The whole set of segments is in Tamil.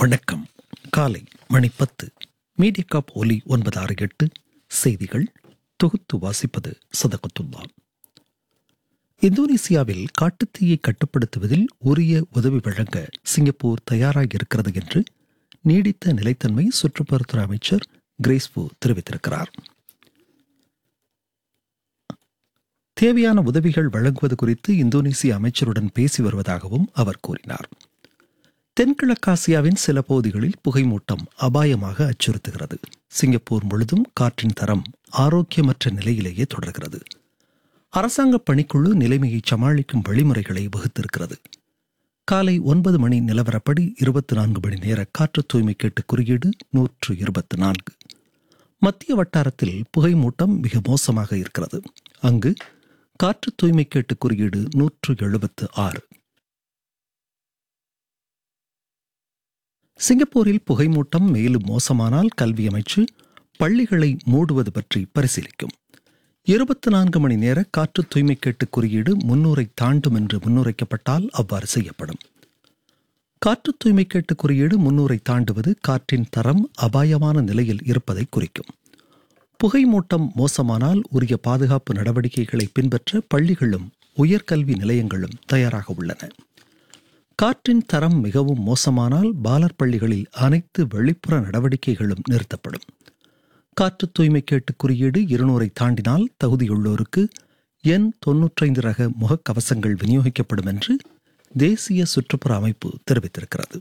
வணக்கம் காலை மணி பத்து மீடியா காப் ஒலி ஒன்பது ஆறு எட்டு செய்திகள் தொகுத்து வாசிப்பது சதகத்துல்லா இந்தோனேசியாவில் காட்டுத்தீயை கட்டுப்படுத்துவதில் உரிய உதவி வழங்க சிங்கப்பூர் தயாராக இருக்கிறது என்று நீடித்த நிலைத்தன்மை சுற்றுப்புறத்துறை அமைச்சர் கிரேஸ்பு தெரிவித்திருக்கிறார் தேவையான உதவிகள் வழங்குவது குறித்து இந்தோனேசிய அமைச்சருடன் பேசி வருவதாகவும் அவர் கூறினார் தென்கிழக்காசியாவின் சில பகுதிகளில் புகைமூட்டம் அபாயமாக அச்சுறுத்துகிறது சிங்கப்பூர் முழுதும் காற்றின் தரம் ஆரோக்கியமற்ற நிலையிலேயே தொடர்கிறது அரசாங்க பணிக்குழு நிலைமையை சமாளிக்கும் வழிமுறைகளை வகுத்திருக்கிறது காலை ஒன்பது மணி நிலவரப்படி இருபத்தி நான்கு மணி நேர காற்று தூய்மை கேட்டு குறியீடு நூற்று இருபத்தி நான்கு மத்திய வட்டாரத்தில் புகைமூட்டம் மிக மோசமாக இருக்கிறது அங்கு காற்று தூய்மை கேட்டு குறியீடு நூற்று எழுபத்து ஆறு சிங்கப்பூரில் புகைமூட்டம் மேலும் மோசமானால் கல்வி அமைச்சு பள்ளிகளை மூடுவது பற்றி பரிசீலிக்கும் இருபத்தி நான்கு மணி நேர காற்று தூய்மை கேட்டு குறியீடு முன்னூரை தாண்டும் என்று முன்னுரைக்கப்பட்டால் அவ்வாறு செய்யப்படும் காற்று தூய்மை கேட்டு குறியீடு முன்னூரை தாண்டுவது காற்றின் தரம் அபாயமான நிலையில் இருப்பதை குறிக்கும் புகைமூட்டம் மோசமானால் உரிய பாதுகாப்பு நடவடிக்கைகளை பின்பற்ற பள்ளிகளும் உயர்கல்வி நிலையங்களும் தயாராக உள்ளன காற்றின் தரம் மிகவும் மோசமானால் பாலர் பள்ளிகளில் அனைத்து வெளிப்புற நடவடிக்கைகளும் நிறுத்தப்படும் காற்று தூய்மை கேட்டு குறியீடு இருநூறை தாண்டினால் தகுதியுள்ளோருக்கு எண் தொன்னூற்றைந்து ரக முகக்கவசங்கள் விநியோகிக்கப்படும் என்று தேசிய சுற்றுப்புற அமைப்பு தெரிவித்திருக்கிறது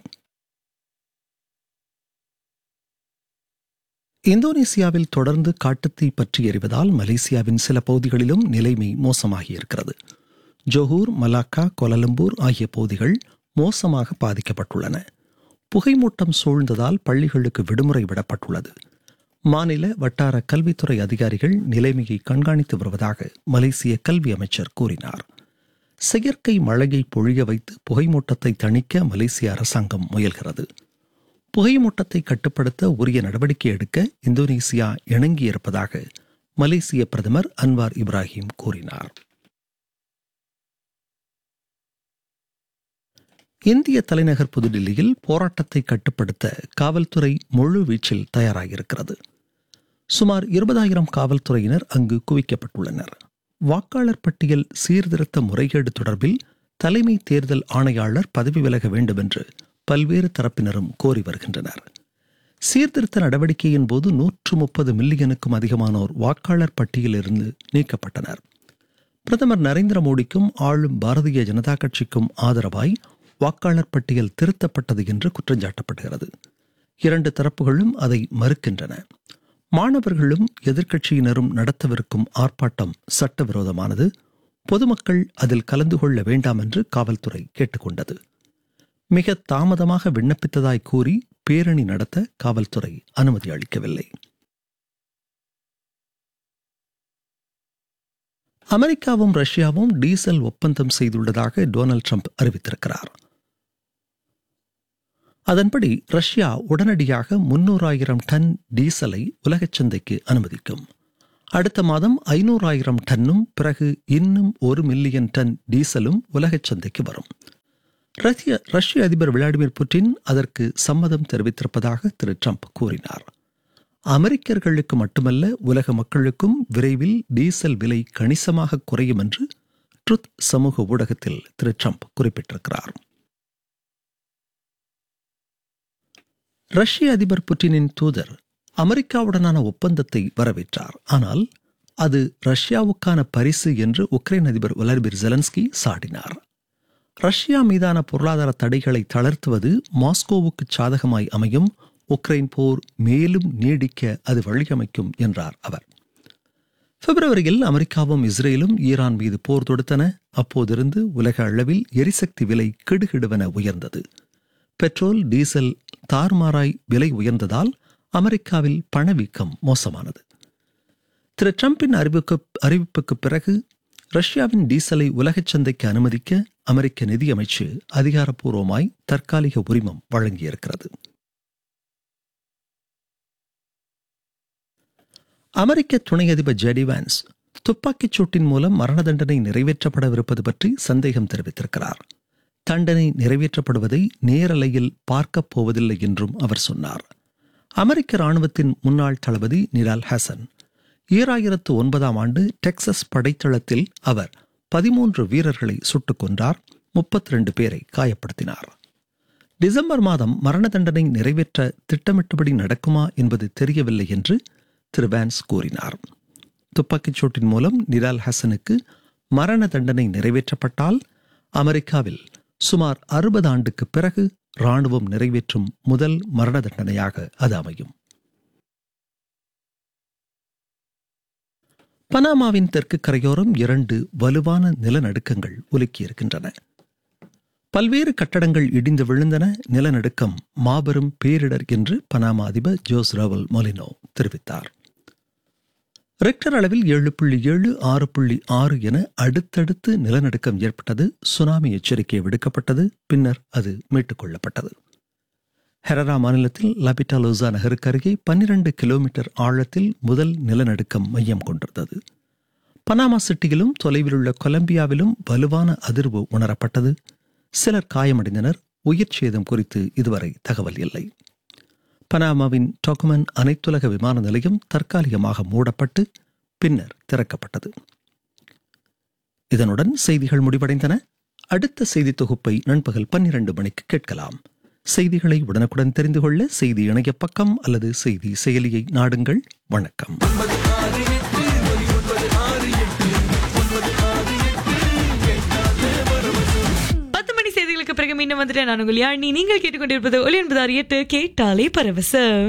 இந்தோனேசியாவில் தொடர்ந்து காட்டுத்தீ பற்றி எறிவதால் மலேசியாவின் சில பகுதிகளிலும் நிலைமை மோசமாகியிருக்கிறது ஜொஹூர் மலாக்கா கோலலம்பூர் ஆகிய பகுதிகள் மோசமாக பாதிக்கப்பட்டுள்ளன புகைமூட்டம் சூழ்ந்ததால் பள்ளிகளுக்கு விடுமுறை விடப்பட்டுள்ளது மாநில வட்டார கல்வித்துறை அதிகாரிகள் நிலைமையை கண்காணித்து வருவதாக மலேசிய கல்வி அமைச்சர் கூறினார் செயற்கை மழையை பொழிய வைத்து புகைமூட்டத்தை தணிக்க மலேசிய அரசாங்கம் முயல்கிறது புகைமூட்டத்தை கட்டுப்படுத்த உரிய நடவடிக்கை எடுக்க இந்தோனேசியா இணங்கியிருப்பதாக மலேசிய பிரதமர் அன்வார் இப்ராஹிம் கூறினார் இந்திய தலைநகர் புதுடில்லியில் போராட்டத்தை கட்டுப்படுத்த காவல்துறை முழு வீச்சில் தயாராகியிருக்கிறது சுமார் இருபதாயிரம் காவல்துறையினர் அங்கு குவிக்கப்பட்டுள்ளனர் வாக்காளர் பட்டியல் சீர்திருத்த முறைகேடு தொடர்பில் தலைமை தேர்தல் ஆணையாளர் பதவி விலக வேண்டும் என்று பல்வேறு தரப்பினரும் கோரி வருகின்றனர் சீர்திருத்த நடவடிக்கையின் போது நூற்று முப்பது மில்லியனுக்கும் அதிகமானோர் வாக்காளர் பட்டியலிருந்து நீக்கப்பட்டனர் பிரதமர் நரேந்திர மோடிக்கும் ஆளும் பாரதிய ஜனதா கட்சிக்கும் ஆதரவாய் வாக்காளர் பட்டியல் திருத்தப்பட்டது என்று குற்றஞ்சாட்டப்படுகிறது இரண்டு தரப்புகளும் அதை மறுக்கின்றன மாணவர்களும் எதிர்க்கட்சியினரும் நடத்தவிருக்கும் ஆர்ப்பாட்டம் சட்டவிரோதமானது பொதுமக்கள் அதில் கலந்து கொள்ள வேண்டாம் என்று காவல்துறை கேட்டுக்கொண்டது மிக தாமதமாக விண்ணப்பித்ததாய் கூறி பேரணி நடத்த காவல்துறை அனுமதி அளிக்கவில்லை அமெரிக்காவும் ரஷ்யாவும் டீசல் ஒப்பந்தம் செய்துள்ளதாக டொனால்டு ட்ரம்ப் அறிவித்திருக்கிறார் அதன்படி ரஷ்யா உடனடியாக முன்னூறாயிரம் டன் டீசலை உலகச் சந்தைக்கு அனுமதிக்கும் அடுத்த மாதம் ஐநூறாயிரம் டன்னும் பிறகு இன்னும் ஒரு மில்லியன் டன் டீசலும் உலகச் சந்தைக்கு வரும் ரஷ்ய ரஷ்ய அதிபர் விளாடிமிர் புட்டின் அதற்கு சம்மதம் தெரிவித்திருப்பதாக திரு ட்ரம்ப் கூறினார் அமெரிக்கர்களுக்கு மட்டுமல்ல உலக மக்களுக்கும் விரைவில் டீசல் விலை கணிசமாக குறையும் என்று ட்ருத் சமூக ஊடகத்தில் திரு ட்ரம்ப் குறிப்பிட்டிருக்கிறார் ரஷ்ய அதிபர் புட்டினின் தூதர் அமெரிக்காவுடனான ஒப்பந்தத்தை வரவேற்றார் ஆனால் அது ரஷ்யாவுக்கான பரிசு என்று உக்ரைன் அதிபர் விளாடிமிர் ஜெலன்ஸ்கி சாடினார் ரஷ்யா மீதான பொருளாதார தடைகளை தளர்த்துவது மாஸ்கோவுக்கு சாதகமாய் அமையும் உக்ரைன் போர் மேலும் நீடிக்க அது வழியமைக்கும் என்றார் அவர் பிப்ரவரியில் அமெரிக்காவும் இஸ்ரேலும் ஈரான் மீது போர் தொடுத்தன அப்போதிருந்து உலக அளவில் எரிசக்தி விலை கிடுகிடுவென உயர்ந்தது பெட்ரோல் டீசல் தார்மாராய் விலை உயர்ந்ததால் அமெரிக்காவில் பணவீக்கம் மோசமானது திரு டிரம்பின் அறிவிப்பு அறிவிப்புக்கு பிறகு ரஷ்யாவின் டீசலை உலகச் சந்தைக்கு அனுமதிக்க அமெரிக்க நிதியமைச்சு அதிகாரப்பூர்வமாய் தற்காலிக உரிமம் வழங்கியிருக்கிறது அமெரிக்க துணை அதிபர் ஜெடி வான்ஸ் துப்பாக்கிச் சூட்டின் மூலம் மரண தண்டனை நிறைவேற்றப்படவிருப்பது பற்றி சந்தேகம் தெரிவித்திருக்கிறார் தண்டனை நிறைவேற்றப்படுவதை நேரலையில் பார்க்கப் போவதில்லை என்றும் அவர் சொன்னார் அமெரிக்க ராணுவத்தின் முன்னாள் தளபதி நிரால் ஹசன் ஈராயிரத்து ஒன்பதாம் ஆண்டு டெக்சஸ் படைத்தளத்தில் அவர் பதிமூன்று வீரர்களை சுட்டுக் கொன்றார் முப்பத்தி ரெண்டு பேரை காயப்படுத்தினார் டிசம்பர் மாதம் மரண தண்டனை நிறைவேற்ற திட்டமிட்டபடி நடக்குமா என்பது தெரியவில்லை என்று திரு வேன்ஸ் கூறினார் துப்பாக்கிச் சூட்டின் மூலம் நிரால் ஹசனுக்கு மரண தண்டனை நிறைவேற்றப்பட்டால் அமெரிக்காவில் சுமார் அறுபது ஆண்டுக்கு பிறகு ராணுவம் நிறைவேற்றும் முதல் மரண தண்டனையாக அது அமையும் பனாமாவின் தெற்கு கரையோரம் இரண்டு வலுவான நிலநடுக்கங்கள் உலுக்கியிருக்கின்றன பல்வேறு கட்டடங்கள் இடிந்து விழுந்தன நிலநடுக்கம் மாபெரும் பேரிடர் என்று பனாமா அதிபர் ஜோஸ் ரவல் மொலினோ தெரிவித்தார் ரெக்டர் அளவில் ஏழு புள்ளி ஏழு ஆறு புள்ளி ஆறு என அடுத்தடுத்து நிலநடுக்கம் ஏற்பட்டது சுனாமி எச்சரிக்கை விடுக்கப்பட்டது பின்னர் அது மீட்டுக் கொள்ளப்பட்டது ஹெரரா மாநிலத்தில் லபிட்டா லோசா நகருக்கு அருகே பன்னிரண்டு கிலோமீட்டர் ஆழத்தில் முதல் நிலநடுக்கம் மையம் கொண்டிருந்தது பனாமா சிட்டியிலும் தொலைவில் உள்ள கொலம்பியாவிலும் வலுவான அதிர்வு உணரப்பட்டது சிலர் காயமடைந்தனர் உயிர் சேதம் குறித்து இதுவரை தகவல் இல்லை பனாமாவின் டொக்குமன் அனைத்துலக விமான நிலையம் தற்காலிகமாக மூடப்பட்டு பின்னர் திறக்கப்பட்டது இதனுடன் செய்திகள் முடிவடைந்தன அடுத்த செய்தி தொகுப்பை நண்பகல் பன்னிரண்டு மணிக்கு கேட்கலாம் செய்திகளை உடனுக்குடன் தெரிந்து கொள்ள செய்தி இணைய பக்கம் அல்லது செய்தி செயலியை நாடுங்கள் வணக்கம் பத்து மணி செய்திகளுக்கு பிறகு மீண்டும் வந்துட்டு நான் உங்கள் யாழினி நீங்கள் கேட்டுக்கொண்டிருப்பது ஒலி என்பது அறியட்டு கேட்டாலே பரவசம்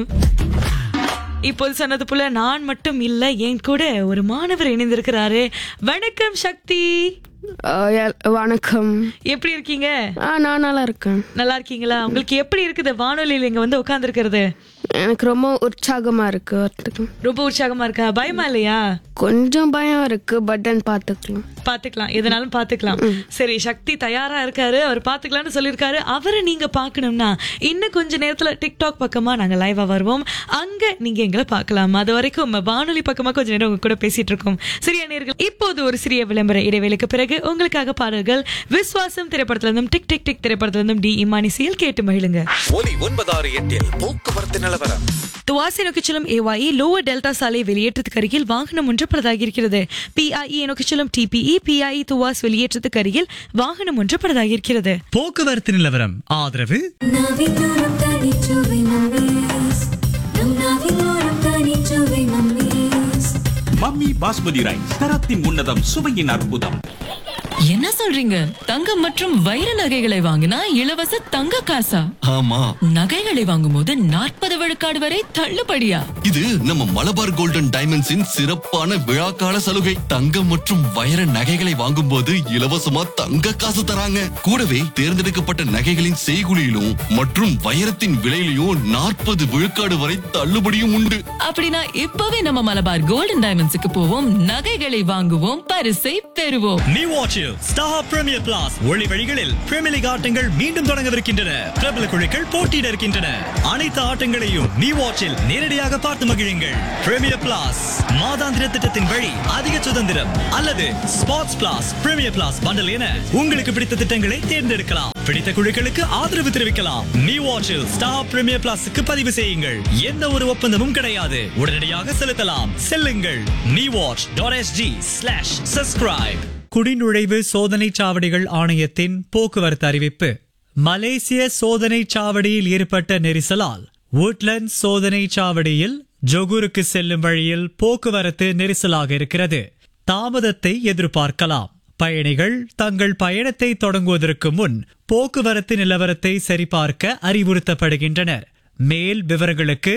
இப்போது சொன்னது போல நான் மட்டும் இல்ல என் கூட ஒரு மாணவர் இணைந்திருக்கிறாரு வணக்கம் சக்தி ஆ, எல்- வணக்கம் எப்படி இருக்கீங்க ஆ நான் நல்லா இருக்கேன் நல்லா இருக்கீங்களா உங்களுக்கு எப்படி இருக்குது வானொலியில் இங்க வந்து உட்கார்ந்துருக்கிறது எனக்கு ரொம்ப உற்சாகமா இருக்கு வரத்துக்கு ரொம்ப உற்சாகமா இருக்கா பயமா இல்லையா கொஞ்சம் பயம் இருக்கு பட் தென் பார்த்துக்கலாம் பாத்துக்கலாம் எதனாலும் பாத்துக்கலாம் சரி சக்தி தயாரா இருக்காரு அவர் பாத்துக்கலாம்னு சொல்லியிருக்காரு அவரை நீங்க பாக்கணும்னா இன்னும் கொஞ்ச நேரத்துல டிக்டாக் பக்கமா நாங்க லைவா வருவோம் அங்க நீங்க எங்களை பார்க்கலாம் அது வரைக்கும் வானொலி பக்கமா கொஞ்ச நேரம் உங்க கூட பேசிட்டு இருக்கோம் சரியா நேர்கள் இப்போது ஒரு சிறிய விளம்பர இடைவேளைக்கு பிறகு உங்களுக்காக பாடல்கள் விஸ்வாசம் திரைப்படத்துல இருந்தும் டிக் டிக் டிக் திரைப்படத்துல இருந்தும் டி இமானிசியல் கேட்டு மகிழுங்க ஒலி ஒன்பதாறு எட்டில் போக்குவரத்து நிலவரம் துவாசி நோக்கிச் செல்லும் ஏவாஇ லோவர் டெல்டா சாலை வெளியேற்றத்துக்கு அருகில் வாகனம் ஒன்று பழுதாகியிருக்கிறது பிஐஇ நோக்கிச் செல்லும் டிபிஇ பிஐஇ துவாஸ் வெளியேற்றத்துக்கு அருகில் வாகனம் ஒன்று பழுதாகியிருக்கிறது போக்குவரத்து நிலவரம் ஆதரவு நாவிலோரம் தனிச்சுவை மம்மீஸ் நம் நாவிலோரம் தனிச்சுவை மம்மீஸ் மம்மி பாஸ்மதி ரைஸ் தரத்தின் உன்னதம் சுவையின் அற்புதம் என்ன சொல்றீங்க தங்கம் மற்றும் வைர நகைகளை வாங்கினா இலவச தங்க காசா ஆமா நகைகளை வாங்கும்போது நாற்பது விழுக்காடு வரை தள்ளுபடியா இது நம்ம மலபார் கோல்டன் டைமண்ட்ஸின் சிறப்பான விழாக்கால சலுகை தங்கம் மற்றும் வைர நகைகளை வாங்கும்போது இலவசமா தங்க காசு தராங்க கூடவே தேர்ந்தெடுக்கப்பட்ட நகைகளின் செய்குலியிலும் மற்றும் வைரத்தின் விலையிலும் நாற்பது விழுக்காடு வரை தள்ளுபடியும் உண்டு அப்படின்னா இப்பவே நம்ம மலபார் கோல்டன் டைமண்ட்ஸுக்கு போவோம் நகைகளை வாங்குவோம் பரிசை பெறுவோம் நியூ வாட்சில் ஸ்டார் பிரீமியர் பிளாஸ் ஒளி வழிகளில் பிரீமியர் லீக் ஆட்டங்கள் மீண்டும் தொடங்கவிருக்கின்றன பிரபல குழுக்கள் போட்டியிட இருக்கின்றன அனைத்து ஆட்டங்களையும் நியூ வாட்சில் நேரடியாக பார்த்து மகிழுங்கள் பிரீமியர் பிளாஸ் மாதாந்திர திட்டத்தின் வழி அதிக சுதந்திரம் அல்லது sports plus premier plus bundle என உங்களுக்கு பிடித்த திட்டங்களை தேர்ந்தெடுக்கலாம் பிடித்த குழுக்களுக்கு ஆதரவு தெரிவிக்கலாம் நியூ வாட்சில் ஸ்டார் பிரீமியர் பிளாஸுக்கு பதிவு செய்யுங்கள் எந்த ஒரு ஒப்பந்தமும் கிடையாது உடனடியாக செலுத்தலாம் செல்லுங்கள் new watch dot SG slash subscribe குடிநுழைவு சோதனை சாவடிகள் ஆணையத்தின் போக்குவரத்து அறிவிப்பு மலேசிய சோதனை சாவடியில் ஏற்பட்ட நெரிசலால் woodland சோதனை சாவடியில் ஜொகூருக்கு செல்லும் வழியில் போக்குவரத்து நெரிசலாக இருக்கிறது தாமதத்தை எதிர்பார்க்கலாம் பயணிகள் தங்கள் பயணத்தை தொடங்குவதற்கு முன் போக்குவரத்து நிலவரத்தை சரிபார்க்க அறிவுறுத்தப்படுகின்றனர் மேல் விவரங்களுக்கு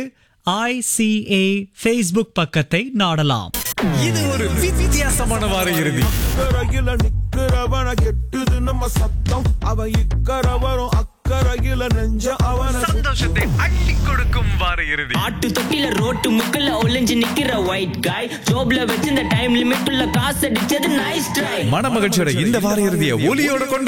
ஐசிஏ ஃபேஸ்புக் பக்கத்தை நாடலாம் இது ஒரு வித்தியாசமான வார இறுதி அக்கறையில நிக்கிறவன கெட்டுது நம்ம சத்தம் அவன் இக்கரவரும் அக்கறையில நெஞ்ச அவன சந்தோஷத்தை அள்ளி கொடுக்கும் வார இறுதி ஆட்டு தொட்டில ரோட்டு முக்கல்ல ஒளிஞ்சு நிக்கிற ஒயிட் காய் ஜோப்ல வச்சிருந்த டைம் லிமிட் உள்ள காசு அடிச்சது நைஸ் ட்ரை மன மகிழ்ச்சியோட இந்த வார இறுதியை ஒலியோட கொண்டாட